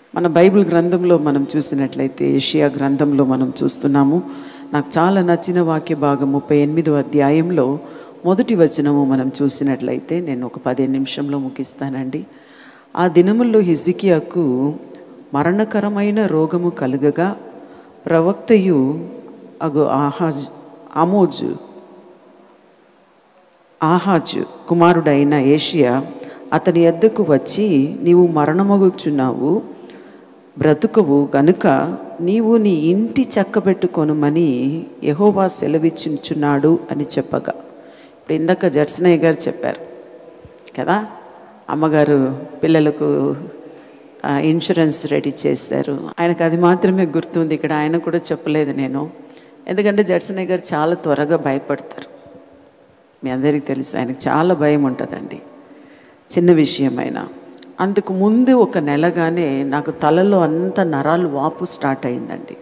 మన బైబిల్ గ్రంథంలో మనం చూసినట్లయితే ఏషియా గ్రంథంలో మనం చూస్తున్నాము నాకు చాలా నచ్చిన వాక్య భాగం ముప్పై ఎనిమిదో అధ్యాయంలో మొదటి వచనము మనం చూసినట్లయితే నేను ఒక పదిహేను నిమిషంలో ముగిస్తానండి ఆ దినముల్లో హిజికియాకు మరణకరమైన రోగము కలుగగా ప్రవక్తయు అగు ఆహాజ్ ఆమోజు ఆహాజు కుమారుడైన ఏషియా అతని ఎద్దకు వచ్చి నీవు మరణమగుచున్నావు బ్రతుకవు గనుక నీవు నీ ఇంటి చక్కబెట్టుకొనుమని యహోవా సెలవిచ్చుచున్నాడు అని చెప్పగా ఇప్పుడు ఇందాక జడ్సనయ్య గారు చెప్పారు కదా అమ్మగారు పిల్లలకు ఆ, ఇన్సూరెన్స్ రెడీ చేశారు ఆయనకు అది మాత్రమే గుర్తుంది ఇక్కడ ఆయన కూడా చెప్పలేదు నేను ఎందుకంటే జడ్సనయ్య గారు చాలా త్వరగా భయపడతారు మీ అందరికీ తెలుసు ఆయనకు చాలా భయం ఉంటుందండి చిన్న విషయమైనా అందుకు ముందు ఒక నెలగానే నాకు తలలో అంత నరాలు వాపు స్టార్ట్ అయిందండి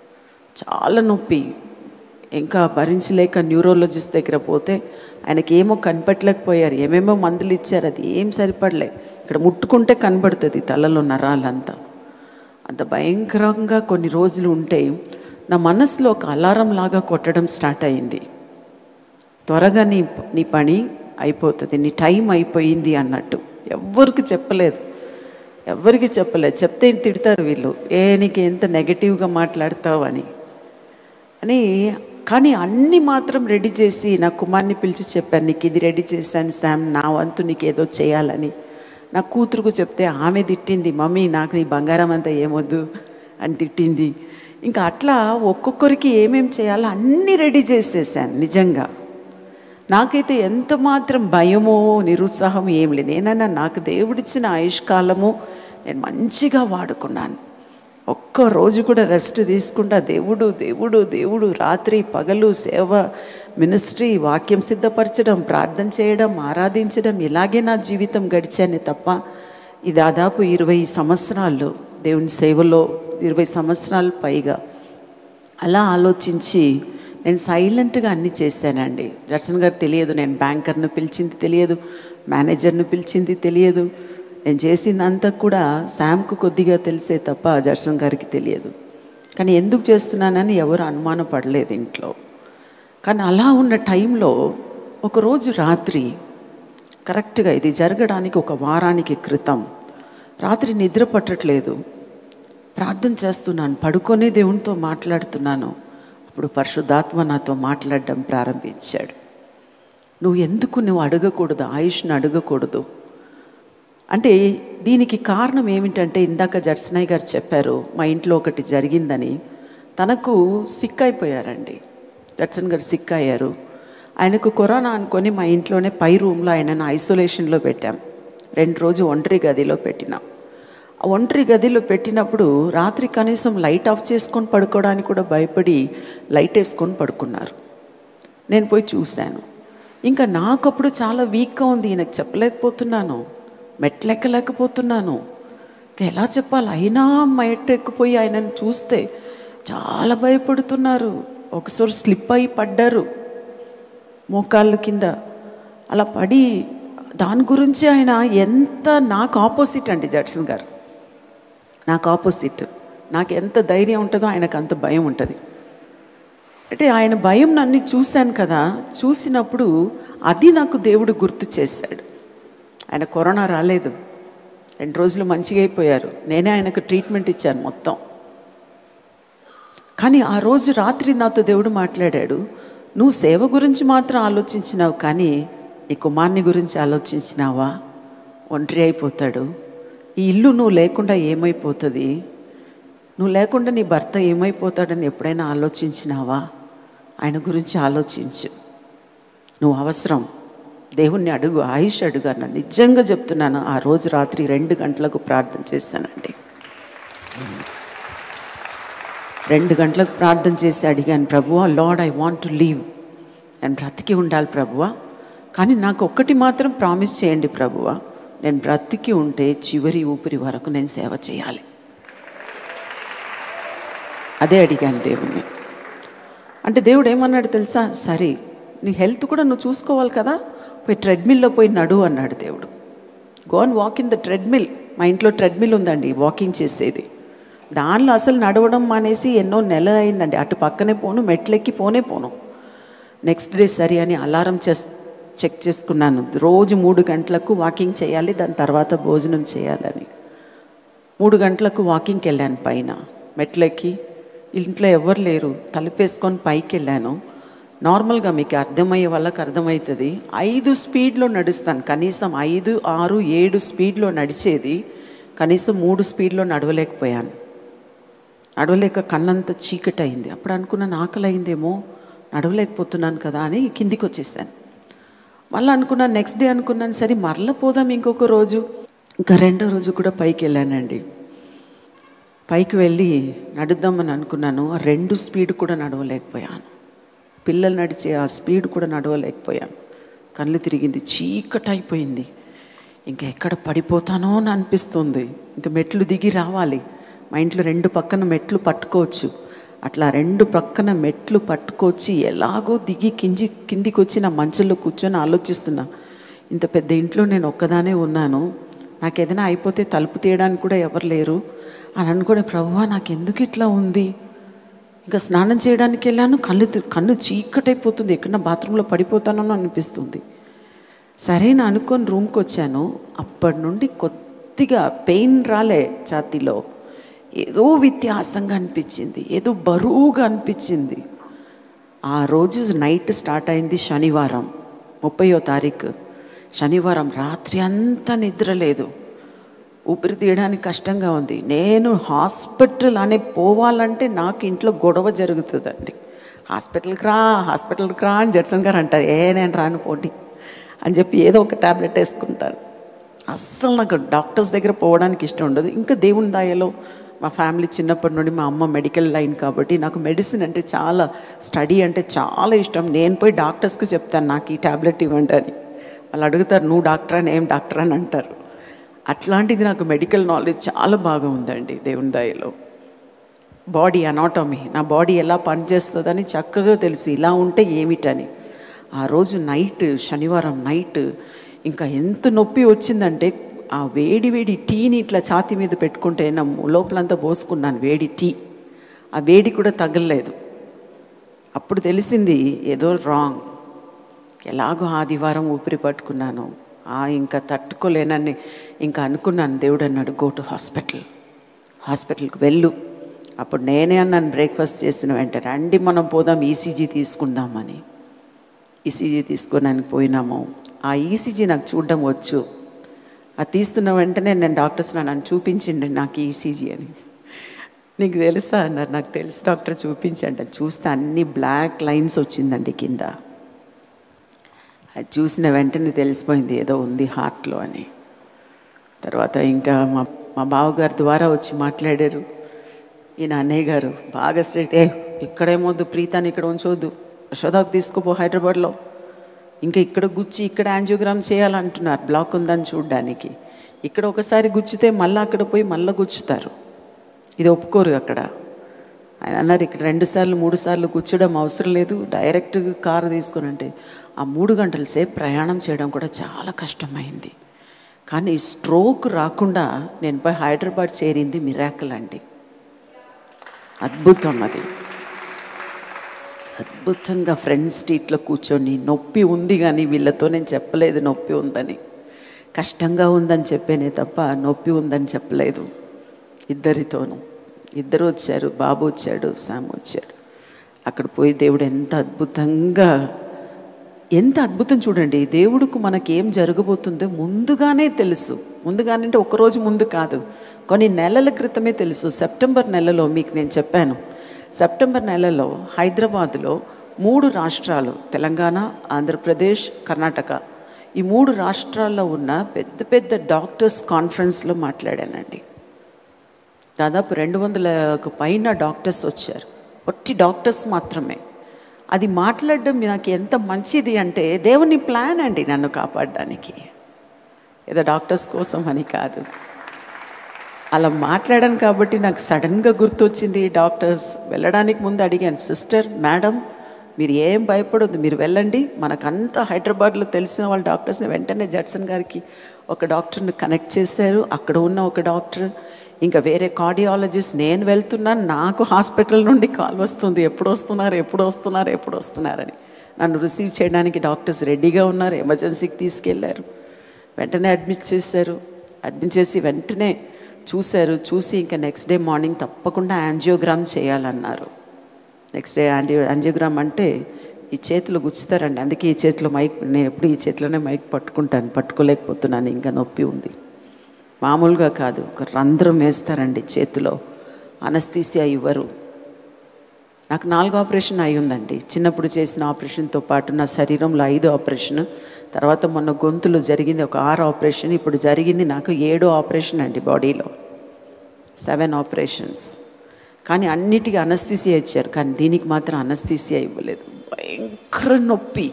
చాలా నొప్పి ఇంకా భరించలేక న్యూరోలజిస్ట్ దగ్గర పోతే ఆయనకి ఏమో కనిపెట్టలేకపోయారు ఏమేమో మందులు ఇచ్చారు అది ఏం సరిపడలే ఇక్కడ ముట్టుకుంటే కనబడుతుంది తలలో నరాలంతా అంత భయంకరంగా కొన్ని రోజులు ఉంటే నా మనసులో ఒక అలారం లాగా కొట్టడం స్టార్ట్ అయింది త్వరగా నీ నీ పని అయిపోతుంది నీ టైం అయిపోయింది అన్నట్టు ఎవ్వరికి చెప్పలేదు ఎవ్వరికి చెప్పలేదు చెప్తే తిడతారు వీళ్ళు ఏ నీకు ఎంత నెగటివ్గా మాట్లాడతావు అని అని కానీ అన్నీ మాత్రం రెడీ చేసి నా కుమార్ని పిలిచి చెప్పాను నీకు ఇది రెడీ చేశాను శామ్ నా వంతు నీకు ఏదో చేయాలని నా కూతురుకు చెప్తే ఆమె తిట్టింది మమ్మీ నాకు నీ బంగారం అంతా ఏమొద్దు అని తిట్టింది ఇంకా అట్లా ఒక్కొక్కరికి ఏమేం చేయాలో అన్నీ రెడీ చేసేసాను నిజంగా నాకైతే ఎంత మాత్రం భయమో నిరుత్సాహం ఏం లేదు నేనన్నా నాకు దేవుడిచ్చిన ఆయుష్కాలము నేను మంచిగా వాడుకున్నాను ఒక్క రోజు కూడా రెస్ట్ తీసుకుంటా దేవుడు దేవుడు దేవుడు రాత్రి పగలు సేవ మినిస్ట్రీ వాక్యం సిద్ధపరచడం ప్రార్థన చేయడం ఆరాధించడం ఇలాగే నా జీవితం గడిచానే తప్ప ఈ దాదాపు ఇరవై సంవత్సరాలు దేవుని సేవలో ఇరవై సంవత్సరాలు పైగా అలా ఆలోచించి నేను సైలెంట్గా అన్నీ చేశానండి దర్శన్ గారు తెలియదు నేను బ్యాంకర్ను పిలిచింది తెలియదు మేనేజర్ను పిలిచింది తెలియదు నేను చేసిందంతా కూడా శామ్కు కొద్దిగా తెలిసే తప్ప దర్శన్ గారికి తెలియదు కానీ ఎందుకు చేస్తున్నానని ఎవరు అనుమానపడలేదు ఇంట్లో కానీ అలా ఉన్న టైంలో ఒకరోజు రాత్రి కరెక్ట్గా ఇది జరగడానికి ఒక వారానికి క్రితం రాత్రి నిద్ర పట్టట్లేదు ప్రార్థన చేస్తున్నాను పడుకొనే దేవునితో మాట్లాడుతున్నాను అప్పుడు పరిశుద్ధాత్మ నాతో మాట్లాడడం ప్రారంభించాడు నువ్వు ఎందుకు నువ్వు అడగకూడదు ఆయుష్ను అడగకూడదు అంటే దీనికి కారణం ఏమిటంటే ఇందాక జర్సనయ్య గారు చెప్పారు మా ఇంట్లో ఒకటి జరిగిందని తనకు సిక్ అయిపోయారండి దర్శన్ గారు సిక్ అయ్యారు ఆయనకు కరోనా అనుకొని మా ఇంట్లోనే పై రూమ్లో ఆయనను ఐసోలేషన్లో పెట్టాం రెండు రోజు ఒంటరి గదిలో పెట్టినాం ఆ ఒంటరి గదిలో పెట్టినప్పుడు రాత్రి కనీసం లైట్ ఆఫ్ చేసుకొని పడుకోవడానికి కూడా భయపడి లైట్ వేసుకొని పడుకున్నారు నేను పోయి చూశాను ఇంకా నాకప్పుడు చాలా వీక్గా ఉంది ఈయనకు చెప్పలేకపోతున్నాను మెట్లెక్కలేకపోతున్నాను ఇంకా ఎలా చెప్పాలి అయినా మెట్ ఎక్కిపోయి ఆయనను చూస్తే చాలా భయపడుతున్నారు ఒకసారి స్లిప్ అయి పడ్డారు మోకాళ్ళు కింద అలా పడి దాని గురించి ఆయన ఎంత నాకు ఆపోజిట్ అండి జడ్సన్ గారు నాకు ఆపోజిట్ నాకు ఎంత ధైర్యం ఉంటుందో ఆయనకు అంత భయం ఉంటుంది అంటే ఆయన భయం నన్ను చూశాను కదా చూసినప్పుడు అది నాకు దేవుడు గుర్తు చేశాడు ఆయన కరోనా రాలేదు రెండు రోజులు మంచిగా అయిపోయారు నేనే ఆయనకు ట్రీట్మెంట్ ఇచ్చాను మొత్తం కానీ ఆ రోజు రాత్రి నాతో దేవుడు మాట్లాడాడు నువ్వు సేవ గురించి మాత్రం ఆలోచించినావు కానీ నీ కుమార్ని గురించి ఆలోచించినావా ఒంటరి అయిపోతాడు ఈ ఇల్లు నువ్వు లేకుండా ఏమైపోతుంది నువ్వు లేకుండా నీ భర్త ఏమైపోతాడని ఎప్పుడైనా ఆలోచించినావా ఆయన గురించి ఆలోచించు నువ్వు అవసరం దేవుణ్ణి అడుగు ఆయుష్ అడుగు అన్న నిజంగా చెప్తున్నాను ఆ రోజు రాత్రి రెండు గంటలకు ప్రార్థన చేశానండి రెండు గంటలకు ప్రార్థన చేసి అడిగాను ప్రభువా Lord I want to live నేను బ్రతికి ఉండాలి ప్రభువా కానీ నాకు ఒక్కటి మాత్రం ప్రామిస్ చేయండి ప్రభువా నేను బ్రతికి ఉంటే చివరి ఊపిరి వరకు నేను సేవ చేయాలి అదే అడిగాను దేవుణ్ణి అంటే దేవుడు ఏమన్నాడు తెలుసా సరే నీ హెల్త్ కూడా నువ్వు చూసుకోవాలి కదా పోయి ట్రెడ్మిల్లో పోయి నడు అన్నాడు దేవుడు go and walk in the treadmill మా ఇంట్లో ట్రెడ్మిల్ ఉందండి వాకింగ్ చేసేది దానిలో అసలు నడవడం మానేసి ఎన్నో నెలలు అయిందండి అటు పక్కనే పోను మెట్లెక్కి పోనే పోను నెక్స్ట్ డే సరి అని అలారం చెస్ చెక్ చేసుకున్నాను రోజు మూడు గంటలకు వాకింగ్ చేయాలి దాని తర్వాత భోజనం చేయాలని మూడు గంటలకు వాకింగ్కి వెళ్ళాను పైన మెట్లెక్కి ఇంట్లో ఎవరు లేరు తలుపేసుకొని పైకి వెళ్ళాను నార్మల్గా మీకు అర్థమయ్యే వాళ్ళకి అర్థమవుతుంది ఐదు స్పీడ్లో నడుస్తాను కనీసం ఐదు ఆరు ఏడు స్పీడ్లో నడిచేది కనీసం మూడు స్పీడ్లో నడవలేకపోయాను నడవలేక కన్నంత చీకటి అయింది అప్పుడు అనుకున్నాను ఆకలి అయిందేమో నడవలేకపోతున్నాను కదా అని కిందికి వచ్చేసాను మళ్ళీ అనుకున్నాను నెక్స్ట్ డే అనుకున్నాను సరే మరల పోదాం ఇంకొక రోజు ఇంకా రెండో రోజు కూడా పైకి వెళ్ళానండి పైకి వెళ్ళి నడుద్దామని అనుకున్నాను ఆ రెండు స్పీడ్ కూడా నడవలేకపోయాను పిల్లలు నడిచే ఆ స్పీడ్ కూడా నడవలేకపోయాను కళ్ళు తిరిగింది చీకటి అయిపోయింది ఇంకా ఎక్కడ పడిపోతానో అని అనిపిస్తుంది ఇంకా మెట్లు దిగి రావాలి మా ఇంట్లో రెండు పక్కన మెట్లు పట్టుకోవచ్చు అట్లా రెండు పక్కన మెట్లు పట్టుకొచ్చి ఎలాగో దిగి కింది కిందికి వచ్చి నా మంచంలో కూర్చొని ఆలోచిస్తున్నా ఇంత పెద్ద ఇంట్లో నేను ఒక్కదానే ఉన్నాను నాకు ఏదైనా అయిపోతే తలుపు తీయడానికి కూడా ఎవరు లేరు అని అనుకునే ప్రభువా నాకు ఎందుకు ఇట్లా ఉంది ఇంకా స్నానం చేయడానికి వెళ్ళాను కళ్ళు తి- కన్ను చీకటైపోతుంది ఎక్కడ బాత్రూంలో పడిపోతానో అనిపిస్తుంది సరే అని అనుకొని రూమ్కి వచ్చాను అప్పటి నుండి కొద్దిగా పెయిన్ రాలే ఛాతీలో ఏదో వ్యత్యాసంగా అనిపించింది ఏదో బరువుగా అనిపించింది ఆ రోజు నైట్ స్టార్ట్ అయింది శనివారం ముప్పయో తారీఖు శనివారం రాత్రి అంతా నిద్ర లేదు ఊపిరి తీయడానికి కష్టంగా ఉంది నేను హాస్పిటల్ అనే పోవాలంటే నాకు ఇంట్లో గొడవ జరుగుతుందండి హాస్పిటల్కి రా హాస్పిటల్కి రా అని జడ్సన్ గారు అంటారు ఏ నేను రాను పోటీ అని చెప్పి ఏదో ఒక ట్యాబ్లెట్ వేసుకుంటాను అస్సలు నాకు డాక్టర్స్ దగ్గర పోవడానికి ఇష్టం ఉండదు ఇంకా దేవుని దాయలో మా ఫ్యామిలీ చిన్నప్పటి నుండి మా అమ్మ మెడికల్ లైన్ కాబట్టి నాకు మెడిసిన్ అంటే చాలా స్టడీ అంటే చాలా ఇష్టం నేను పోయి డాక్టర్స్కి చెప్తాను నాకు ఈ ట్యాబ్లెట్ ఇవ్వండి అని వాళ్ళు అడుగుతారు నువ్వు డాక్టర్ అని ఏం డాక్టర్ అని అంటారు అట్లాంటిది నాకు మెడికల్ నాలెడ్జ్ చాలా బాగా ఉందండి దేవుని దయలో బాడీ అనాటమీ నా బాడీ ఎలా పనిచేస్తుందని చక్కగా తెలుసు ఇలా ఉంటే ఏమిటని ఆ రోజు నైట్ శనివారం నైట్ ఇంకా ఎంత నొప్పి వచ్చిందంటే ఆ వేడి వేడి టీని ఇట్లా ఛాతీ మీద పెట్టుకుంటే నా లోపలంతా పోసుకున్నాను వేడి టీ ఆ వేడి కూడా తగలలేదు అప్పుడు తెలిసింది ఏదో రాంగ్ ఎలాగో ఆదివారం ఊపిరి పట్టుకున్నాను ఆ ఇంకా తట్టుకోలేనని ఇంకా అనుకున్నాను దేవుడు అన్నాడు గో టు హాస్పిటల్ హాస్పిటల్కి వెళ్ళు అప్పుడు నేనే అన్నాను బ్రేక్ఫాస్ట్ చేసిన వెంటనే రండి మనం పోదాం ఈసీజీ తీసుకుందామని ఈసీజీ తీసుకోవడానికి పోయినాము ఆ ఈసీజీ నాకు చూడడం వచ్చు అది తీస్తున్న వెంటనే నేను డాక్టర్స్ నన్ను చూపించండి నాకు ఈసీజీ అని నీకు తెలుసా అన్నారు నాకు తెలుసు డాక్టర్ చూపించండి అది చూస్తే అన్ని బ్లాక్ లైన్స్ వచ్చిందండి కింద అది చూసిన వెంటనే తెలిసిపోయింది ఏదో ఉంది హార్ట్లో అని తర్వాత ఇంకా మా మా బావగారి ద్వారా వచ్చి మాట్లాడారు ఈయన అన్నయ్య గారు బాగా స్ట్రైట్ ఏ ఇక్కడేమొద్దు ప్రీతాని ఇక్కడ ఉంచవద్దు యశోదాకు తీసుకుపో హైదరాబాద్లో ఇంకా ఇక్కడ గుచ్చి ఇక్కడ యాంజియోగ్రామ్ చేయాలంటున్నారు బ్లాక్ ఉందని చూడడానికి ఇక్కడ ఒకసారి గుచ్చితే మళ్ళీ అక్కడ పోయి మళ్ళీ గుచ్చుతారు ఇది ఒప్పుకోరు అక్కడ ఆయన అన్నారు ఇక్కడ రెండు సార్లు మూడు సార్లు కూర్చోడం అవసరం లేదు డైరెక్ట్ కారు తీసుకొని అంటే ఆ మూడు గంటల సేపు ప్రయాణం చేయడం కూడా చాలా కష్టమైంది కానీ ఈ స్ట్రోక్ రాకుండా నేను పోయి హైదరాబాద్ చేరింది మిరాకల్ అండి అద్భుతం అది అద్భుతంగా ఫ్రెండ్స్ స్ట్రీట్లో కూర్చొని నొప్పి ఉంది కానీ వీళ్ళతో నేను చెప్పలేదు నొప్పి ఉందని కష్టంగా ఉందని చెప్పేనే తప్ప నొప్పి ఉందని చెప్పలేదు ఇద్దరితోనూ ఇద్దరు వచ్చారు బాబు వచ్చాడు శామ్ వచ్చాడు అక్కడ పోయి దేవుడు ఎంత అద్భుతంగా ఎంత అద్భుతం చూడండి దేవుడికి మనకి ఏం జరగబోతుందో ముందుగానే తెలుసు ముందుగానే అంటే ఒకరోజు ముందు కాదు కొన్ని నెలల క్రితమే తెలుసు సెప్టెంబర్ నెలలో మీకు నేను చెప్పాను సెప్టెంబర్ నెలలో హైదరాబాద్లో మూడు రాష్ట్రాలు తెలంగాణ ఆంధ్రప్రదేశ్ కర్ణాటక ఈ మూడు రాష్ట్రాల్లో ఉన్న పెద్ద పెద్ద డాక్టర్స్ కాన్ఫరెన్స్లో మాట్లాడానండి దాదాపు రెండు వందలకు పైన డాక్టర్స్ వచ్చారు ఒట్టి డాక్టర్స్ మాత్రమే అది మాట్లాడడం నాకు ఎంత మంచిది అంటే దేవుని ప్లాన్ అండి నన్ను కాపాడడానికి ఏదో డాక్టర్స్ కోసం అని కాదు అలా మాట్లాడాను కాబట్టి నాకు సడన్గా గుర్తొచ్చింది డాక్టర్స్ వెళ్ళడానికి ముందు అడిగాను సిస్టర్ మేడం మీరు ఏం భయపడొద్దు మీరు వెళ్ళండి మనకంతా హైదరాబాద్లో తెలిసిన వాళ్ళ డాక్టర్స్ని వెంటనే జడ్సన్ గారికి ఒక డాక్టర్ని కనెక్ట్ చేశారు అక్కడ ఉన్న ఒక డాక్టర్ ఇంకా వేరే కార్డియాలజిస్ట్ నేను వెళ్తున్నాను నాకు హాస్పిటల్ నుండి కాల్ వస్తుంది ఎప్పుడు వస్తున్నారు ఎప్పుడు వస్తున్నారు ఎప్పుడు వస్తున్నారని నన్ను రిసీవ్ చేయడానికి డాక్టర్స్ రెడీగా ఉన్నారు ఎమర్జెన్సీకి తీసుకెళ్లారు వెంటనే అడ్మిట్ చేశారు అడ్మిట్ చేసి వెంటనే చూశారు చూసి ఇంకా నెక్స్ట్ డే మార్నింగ్ తప్పకుండా యాంజియోగ్రామ్ చేయాలన్నారు నెక్స్ట్ డే యాంజియో యాంజియోగ్రామ్ అంటే ఈ చేతిలో గుచ్చుతారండి అందుకే ఈ చేతిలో మైక్ నేను ఎప్పుడు ఈ చేతిలోనే మైక్ పట్టుకుంటాను పట్టుకోలేకపోతున్నాను ఇంకా నొప్పి ఉంది మామూలుగా కాదు ఒక రంధ్రం వేస్తారండి చేతిలో అనస్థీసియా ఇవ్వరు నాకు నాలుగు ఆపరేషన్ అయి ఉందండి చిన్నప్పుడు చేసిన ఆపరేషన్తో పాటు నా శరీరంలో ఐదు ఆపరేషన్ తర్వాత మొన్న గొంతులో జరిగింది ఒక ఆరు ఆపరేషన్ ఇప్పుడు జరిగింది నాకు ఏడో ఆపరేషన్ అండి బాడీలో సెవెన్ ఆపరేషన్స్ కానీ అన్నిటికీ అనస్థీసియా ఇచ్చారు కానీ దీనికి మాత్రం అనస్థీసియా ఇవ్వలేదు భయంకర నొప్పి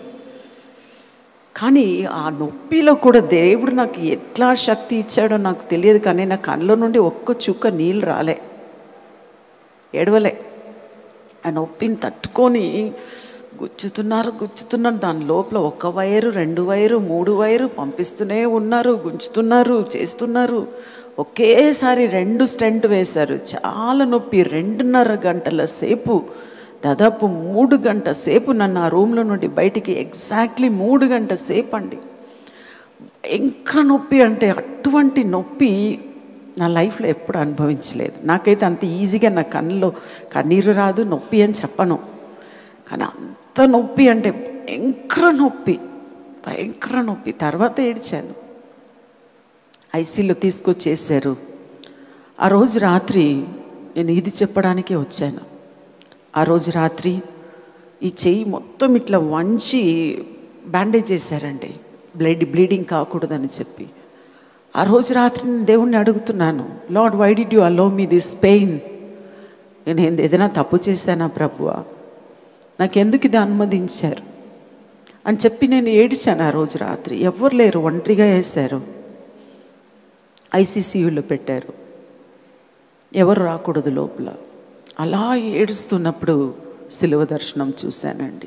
కానీ ఆ నొప్పిలో కూడా దేవుడు నాకు ఎట్లా శక్తి ఇచ్చాడో నాకు తెలియదు కానీ నా కళ్ళ నుండి ఒక్క చుక్క నీళ్ళు రాలే ఏడవలే ఆ నొప్పిని తట్టుకొని గుచ్చుతున్నారు గుచ్చుతున్నారు దాని లోపల ఒక వైరు రెండు వైరు మూడు వైరు పంపిస్తూనే ఉన్నారు గుంచుతున్నారు చేస్తున్నారు ఒకేసారి రెండు స్టెంట్ వేశారు చాలా నొప్పి రెండున్నర గంటల సేపు దాదాపు మూడు గంట సేపు నన్ను ఆ రూమ్లో నుండి బయటికి ఎగ్జాక్ట్లీ మూడు గంట సేపు అండి భయంకర నొప్పి అంటే అటువంటి నొప్పి నా లైఫ్లో ఎప్పుడు అనుభవించలేదు నాకైతే అంత ఈజీగా నా కళ్ళలో కన్నీరు రాదు నొప్పి అని చెప్పను కానీ అంత నొప్పి అంటే భయంకర నొప్పి భయంకర నొప్పి తర్వాత ఏడ్చాను ఐసీలో తీసుకొచ్చేసారు ఆ రోజు రాత్రి నేను ఇది చెప్పడానికే వచ్చాను ఆ రోజు రాత్రి ఈ చెయ్యి మొత్తం ఇట్లా వంచి బ్యాండేజ్ చేశారండి బ్లడ్ బ్లీడింగ్ కాకూడదని చెప్పి ఆ రోజు రాత్రి నేను దేవుణ్ణి అడుగుతున్నాను Lord why did you allow me this pain నేను ఏం- ఏదైనా తప్పు చేశానా ప్రభువా నాకెందుకు ఇది అనుమతించారు అని చెప్పి నేను ఏడిచాను ఆ రోజు రాత్రి ఎవ్వరు లేరు ఒంటరిగా వేశారు ఐసీసీయూలో పెట్టారు ఎవరు రాకూడదు లోపల అలా ఏడుస్తున్నప్పుడు సిలువ దర్శనం చూశానండి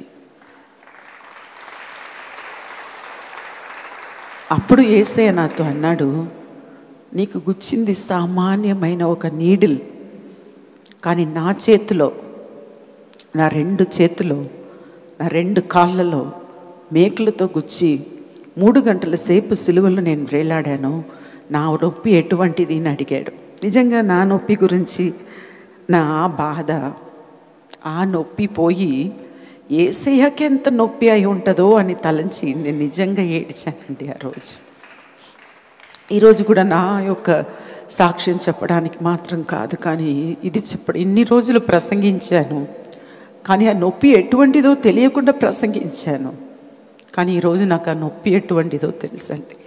అప్పుడు ఏసే నాతో అన్నాడు నీకు గుచ్చింది సామాన్యమైన ఒక నీడిల్ కానీ నా చేతిలో నా రెండు చేతిలో నా రెండు కాళ్ళలో మేకులతో గుచ్చి మూడు గంటల సేపు సిలువలో నేను వేలాడాను నా నొప్పి ఎటువంటిది అని అడిగాడు నిజంగా నా నొప్పి గురించి నా బాధ ఆ నొప్పి పోయి ఏసయ్యకి ఎంత నొప్పి అయి ఉంటుందో అని తలంచి నేను నిజంగా ఏడ్చానండి ఆ రోజు ఈరోజు కూడా నా యొక్క సాక్ష్యం చెప్పడానికి మాత్రం కాదు కానీ ఇది చెప్పడం ఇన్ని రోజులు ప్రసంగించాను కానీ ఆ నొప్పి ఎటువంటిదో తెలియకుండా ప్రసంగించాను కానీ ఈరోజు నాకు ఆ నొప్పి ఎటువంటిదో తెలుసండి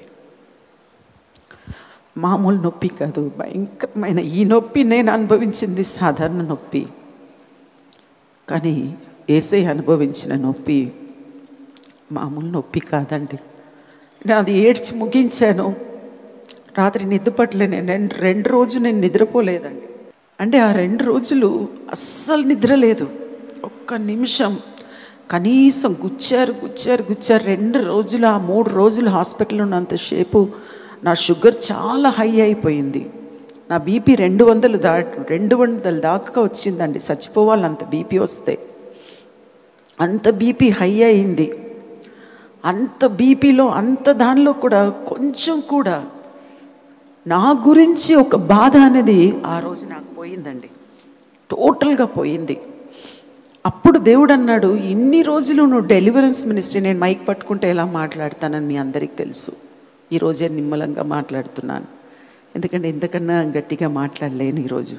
మామూలు నొప్పి కాదు భయంకరమైన ఈ నొప్పి నేను అనుభవించింది సాధారణ నొప్పి కానీ ఏసై అనుభవించిన నొప్పి మామూలు నొప్పి కాదండి నేను అది ఏడ్చి ముగించాను రాత్రి నిద్రపట్టలే నేను రెండు రోజులు నేను నిద్రపోలేదండి అంటే ఆ రెండు రోజులు అస్సలు నిద్ర లేదు ఒక్క నిమిషం కనీసం గుచ్చారు గుచ్చారు గుచ్చారు రెండు రోజులు ఆ మూడు రోజులు హాస్పిటల్ ఉన్నంతసేపు నా షుగర్ చాలా హై అయిపోయింది నా బీపీ రెండు వందలు దా రెండు వందల దాకా వచ్చిందండి చచ్చిపోవాలి అంత బీపీ వస్తే అంత బీపీ హై అయింది అంత బీపీలో అంత దానిలో కూడా కొంచెం కూడా నా గురించి ఒక బాధ అనేది ఆ రోజు నాకు పోయిందండి టోటల్గా పోయింది అప్పుడు దేవుడు అన్నాడు ఇన్ని రోజులు నువ్వు డెలివరెన్స్ మినిస్ట్రీ నేను మైక్ పట్టుకుంటే ఎలా మాట్లాడతానని మీ అందరికీ తెలుసు ఈరోజే నిమ్మలంగా మాట్లాడుతున్నాను ఎందుకంటే ఇంతకన్నా గట్టిగా మాట్లాడలేను ఈరోజు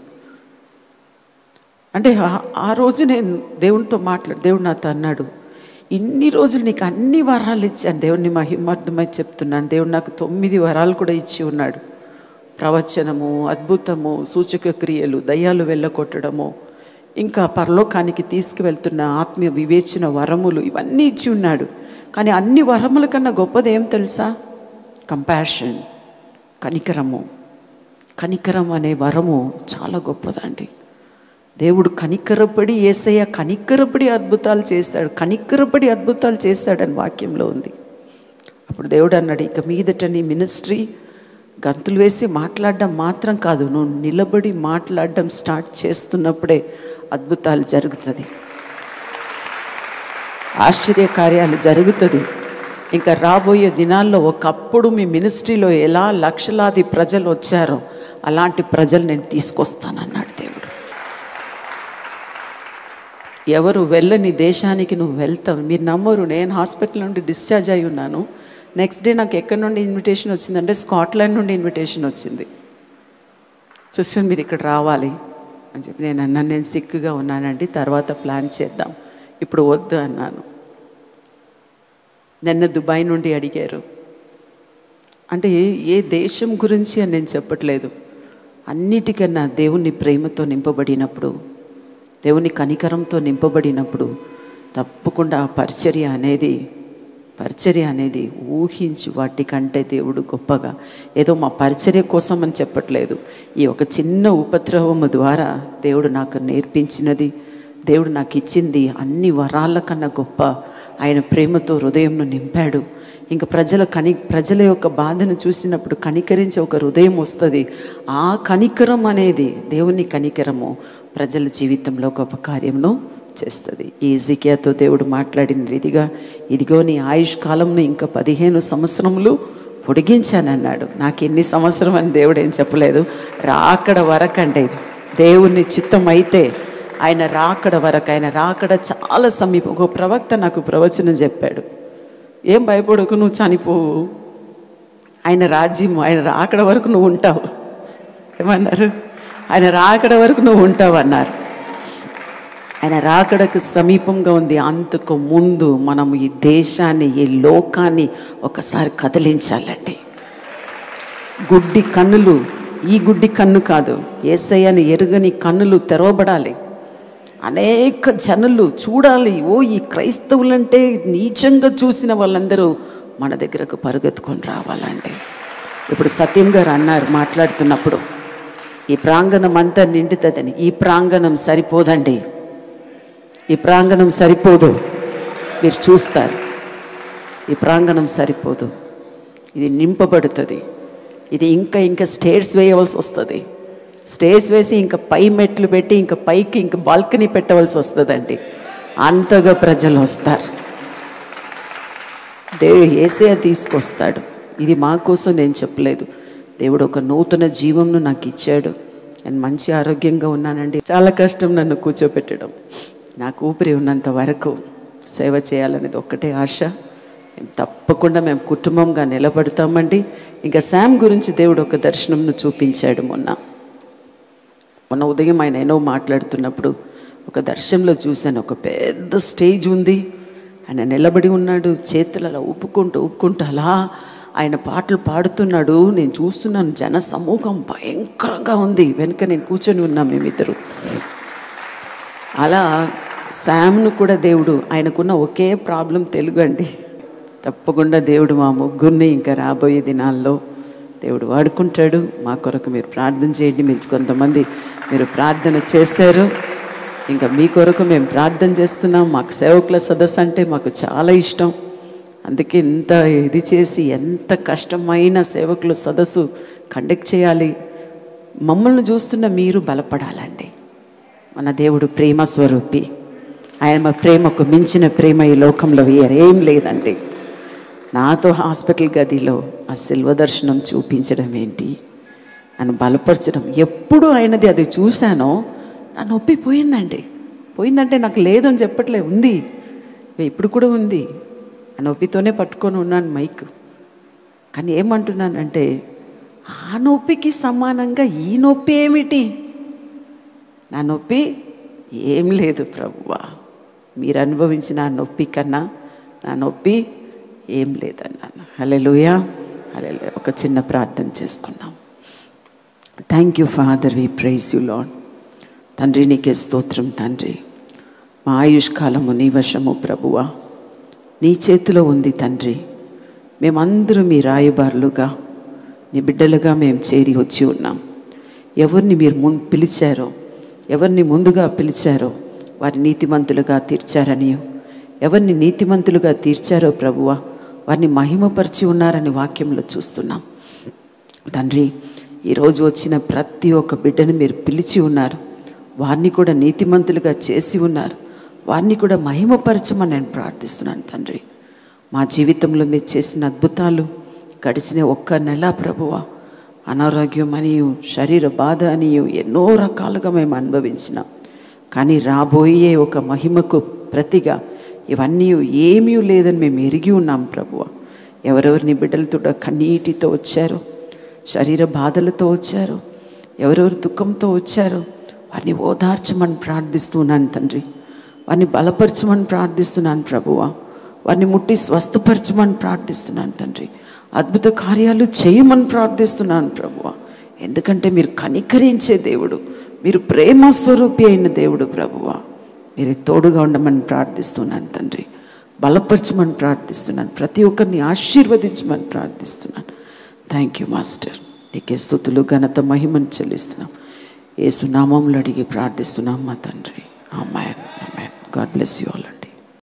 అంటే ఆ- ఆ రోజు నేను దేవునితో మాట్లాడు దేవుడు నాతో అన్నాడు ఇన్ని రోజులు నీకు అన్ని వరాలు ఇచ్చాను దేవుడిని మహిమార్థమై చెప్తున్నాను దేవుడు నాకు తొమ్మిది వరాలు కూడా ఇచ్చి ఉన్నాడు ప్రవచనము అద్భుతము సూచక క్రియలు దయ్యాలు వెళ్ళగొట్టడము ఇంకా పరలోకానికి తీసుకువెళ్తున్న ఆత్మీయ వివేచన వరములు ఇవన్నీ ఇచ్చి ఉన్నాడు కానీ అన్ని వరముల కన్నా గొప్పది ఏం తెలుసా కంపాషన్ కనికరము కనికరం అనే వరము చాలా గొప్పదండి దేవుడు కనికరపడి ఏసయ్య కనికరపడి అద్భుతాలు చేశాడు కనికరపడి అద్భుతాలు చేశాడని వాక్యంలో ఉంది అప్పుడు దేవుడు అన్నాడు ఇక మీదట నీ మినిస్ట్రీ గంతులు వేసి మాట్లాడడం మాత్రం కాదు నువ్వు నిలబడి మాట్లాడడం స్టార్ట్ చేస్తున్నప్పుడే అద్భుతాలు జరుగుతుంది ఆశ్చర్య కార్యాలు జరుగుతుంది ఇంకా రాబోయే దినాల్లో ఒకప్పుడు మీ మినిస్ట్రీలో ఎలా లక్షలాది ప్రజలు వచ్చారో అలాంటి ప్రజలు నేను తీసుకొస్తానన్నాడు దేవుడు ఎవరు వెళ్ళని దేశానికి నువ్వు వెళ్తావు మీరు నమ్మరు నేను హాస్పిటల్ నుండి డిశ్చార్జ్ అయి ఉన్నాను నెక్స్ట్ డే నాకు ఎక్కడి నుండి ఇన్విటేషన్ వచ్చిందంటే స్కాట్లాండ్ నుండి ఇన్విటేషన్ వచ్చింది సిస్టర్ మీరు ఇక్కడ రావాలి అని చెప్పి నేను అన్నాను నేను సిక్గా ఉన్నానండి తర్వాత ప్లాన్ చేద్దాం ఇప్పుడు వద్దు అన్నాను నిన్న దుబాయ్ నుండి అడిగారు అంటే ఏ ఏ దేశం గురించి అని నేను చెప్పట్లేదు అన్నిటికన్నా దేవుని ప్రేమతో నింపబడినప్పుడు దేవుని కనికరంతో నింపబడినప్పుడు తప్పకుండా ఆ పరిచర్య అనేది పరిచర్య అనేది ఊహించి వాటికంటే దేవుడు గొప్పగా ఏదో మా పరిచర్య కోసం అని చెప్పట్లేదు ఈ ఒక చిన్న ఉపద్రవము ద్వారా దేవుడు నాకు నేర్పించినది దేవుడు నాకు ఇచ్చింది అన్ని వరాల కన్నా గొప్ప ఆయన ప్రేమతో హృదయంను నింపాడు ఇంకా ప్రజల కని ప్రజల యొక్క బాధను చూసినప్పుడు కనికరించే ఒక హృదయం వస్తుంది ఆ కనికరం అనేది దేవుని కనికరము ప్రజల జీవితంలో గొప్ప కార్యమును చేస్తుంది ఈ జికియాతో దేవుడు మాట్లాడిన రీతిగా ఇదిగో నీ ఆయుష్ కాలంను ఇంకా పదిహేను సంవత్సరములు పొడిగించానన్నాడు నాకు ఎన్ని సంవత్సరం అని దేవుడు ఏం చెప్పలేదు రాకడ వరకంటే ఇది దేవుని చిత్తం అయితే ఆయన రాకడ వరకు ఆయన రాకడ చాలా సమీపం ఒక ప్రవక్త నాకు ప్రవచనం చెప్పాడు ఏం భయపడకు నువ్వు చనిపోవు ఆయన రాజ్యం ఆయన రాకడ వరకు నువ్వు ఉంటావు ఏమన్నారు ఆయన రాకడ వరకు నువ్వు ఉంటావు అన్నారు ఆయన రాకడకు సమీపంగా ఉంది అంతకు ముందు మనం ఈ దేశాన్ని ఈ లోకాన్ని ఒకసారి కదిలించాలండి గుడ్డి కన్నులు ఈ గుడ్డి కన్ను కాదు ఏసయ్యని ఎరుగని కన్నులు తెరవబడాలి అనేక జనులు చూడాలి ఓ ఈ క్రైస్తవులంటే నీచంగా చూసిన వాళ్ళందరూ మన దగ్గరకు పరుగెత్తుకొని రావాలండి ఇప్పుడు సత్యం గారు అన్నారు మాట్లాడుతున్నప్పుడు ఈ ప్రాంగణం అంతా నిండుతుందని ఈ ప్రాంగణం సరిపోదండి ఈ ప్రాంగణం సరిపోదు మీరు చూస్తారు ఈ ప్రాంగణం సరిపోదు ఇది నింపబడుతుంది ఇది ఇంకా ఇంకా స్టేర్స్ వేయవలసి వస్తుంది స్టేజ్ వేసి ఇంకా పై మెట్లు పెట్టి ఇంకా పైకి ఇంకా బాల్కనీ పెట్టవలసి వస్తుందండి అంతగా ప్రజలు వస్తారు దేవు ఏసే తీసుకొస్తాడు ఇది మా కోసం నేను చెప్పలేదు దేవుడు ఒక నూతన జీవంను నాకు ఇచ్చాడు నేను మంచి ఆరోగ్యంగా ఉన్నానండి చాలా కష్టం నన్ను కూర్చోపెట్టడం నాకు ఊపిరి ఉన్నంత వరకు సేవ చేయాలనేది ఒక్కటే ఆశ మేము తప్పకుండా మేము కుటుంబంగా నిలబడతామండి ఇంకా శామ్ గురించి దేవుడు ఒక దర్శనంను చూపించాడు మొన్న మొన్న ఉదయం ఆయన ఏనో మాట్లాడుతున్నప్పుడు ఒక దర్శనంలో చూశాను ఒక పెద్ద స్టేజ్ ఉంది ఆయన నిలబడి ఉన్నాడు చేతులు అలా ఊపుకుంటూ ఊపుకుంటూ అలా ఆయన పాటలు పాడుతున్నాడు నేను చూస్తున్నాను జన సమూహం భయంకరంగా ఉంది వెనుక నేను కూర్చొని ఉన్నా మేమిద్దరు అలా శామ్ను కూడా దేవుడు ఆయనకున్న ఒకే ప్రాబ్లం తెలుగు అండి తప్పకుండా దేవుడు మా ముగ్గురిని ఇంకా రాబోయే దినాల్లో దేవుడు వాడుకుంటాడు మా కొరకు మీరు ప్రార్థన చేయండి మీరు కొంతమంది మీరు ప్రార్థన చేశారు ఇంకా మీ కొరకు మేము ప్రార్థన చేస్తున్నాం మాకు సేవకుల సదస్సు అంటే మాకు చాలా ఇష్టం అందుకే ఇంత ఇది చేసి ఎంత కష్టమైన సేవకుల సదస్సు కండక్ట్ చేయాలి మమ్మల్ని చూస్తున్న మీరు బలపడాలండి మన దేవుడు ప్రేమ స్వరూపి ఆయన మా ప్రేమకు మించిన ప్రేమ ఈ లోకంలో వేరేం లేదండి నాతో హాస్పిటల్ గదిలో ఆ శిల్వ దర్శనం చూపించడం ఏంటి నన్ను బలపరచడం ఎప్పుడు ఆయనది అది చూశానో నా నొప్పి పోయిందండి పోయిందంటే నాకు లేదు అని చెప్పట్లే ఉంది ఇప్పుడు కూడా ఉంది ఆ నొప్పితోనే పట్టుకొని ఉన్నాను మైక్ కానీ ఏమంటున్నానంటే ఆ నొప్పికి సమానంగా ఈ నొప్పి ఏమిటి నా నొప్పి ఏం లేదు ప్రభువా మీరు అనుభవించిన ఆ నొప్పి కన్నా నా నొప్పి ఏం లేదన్నాను హలెలుయా హలే ఒక చిన్న ప్రార్థన చేసుకున్నాం thank you Father we praise you Lord తండ్రి నీకే స్తోత్రం తండ్రి మా ఆయుష్కాలము నీ వశము ప్రభువా నీ చేతిలో ఉంది తండ్రి మేమందరూ మీ రాయబారులుగా నీ బిడ్డలుగా మేము చేరి వచ్చి ఉన్నాం ఎవరిని మీరు ముందు పిలిచారో ఎవరిని ముందుగా పిలిచారో వారి నీతిమంతులుగా తీర్చారని ఎవరిని నీతిమంతులుగా తీర్చారో ప్రభువా వారిని మహిమపరిచి ఉన్నారని వాక్యంలో చూస్తున్నాం తండ్రి ఈరోజు వచ్చిన ప్రతి ఒక్క బిడ్డను మీరు పిలిచి ఉన్నారు వారిని కూడా నీతిమంతులుగా చేసి ఉన్నారు వారిని కూడా మహిమపరచమని నేను ప్రార్థిస్తున్నాను తండ్రి మా జీవితంలో మీరు చేసిన అద్భుతాలు గడిచిన ఒక్క నెల ప్రభువ అనారోగ్యం అనియు శరీర బాధ అనియు ఎన్నో రకాలుగా మేము అనుభవించినాం కానీ రాబోయే ఒక మహిమకు ప్రతిగా ఇవన్నీ ఏమీ లేదని మేము ఎరిగి ఉన్నాం ప్రభువ ఎవరెవరిని బిడ్డలతో కన్నీటితో వచ్చారో శరీర బాధలతో వచ్చారో ఎవరెవరు దుఃఖంతో వచ్చారో వారిని ఓదార్చమని ప్రార్థిస్తున్నాను తండ్రి వారిని బలపరచమని ప్రార్థిస్తున్నాను ప్రభువ వారిని ముట్టి స్వస్థపరచమని ప్రార్థిస్తున్నాను తండ్రి అద్భుత కార్యాలు చేయమని ప్రార్థిస్తున్నాను ప్రభువ ఎందుకంటే మీరు కనికరించే దేవుడు మీరు ప్రేమ స్వరూపి అయిన దేవుడు ప్రభువ మీరు తోడుగా ఉండమని ప్రార్థిస్తున్నాను తండ్రి బలపరచమని ప్రార్థిస్తున్నాను ప్రతి ఒక్కరిని ఆశీర్వదించమని ప్రార్థిస్తున్నాను థ్యాంక్ యూ మాస్టర్ నీకే స్థుతులు ఘనత మహిమను చెల్లిస్తున్నాం ఏసు నామంలో అడిగి ప్రార్థిస్తున్నాం మా తండ్రి అమ్మాయి అమ్మాయి గాడ్ బ్లెస్ యూ ఆల్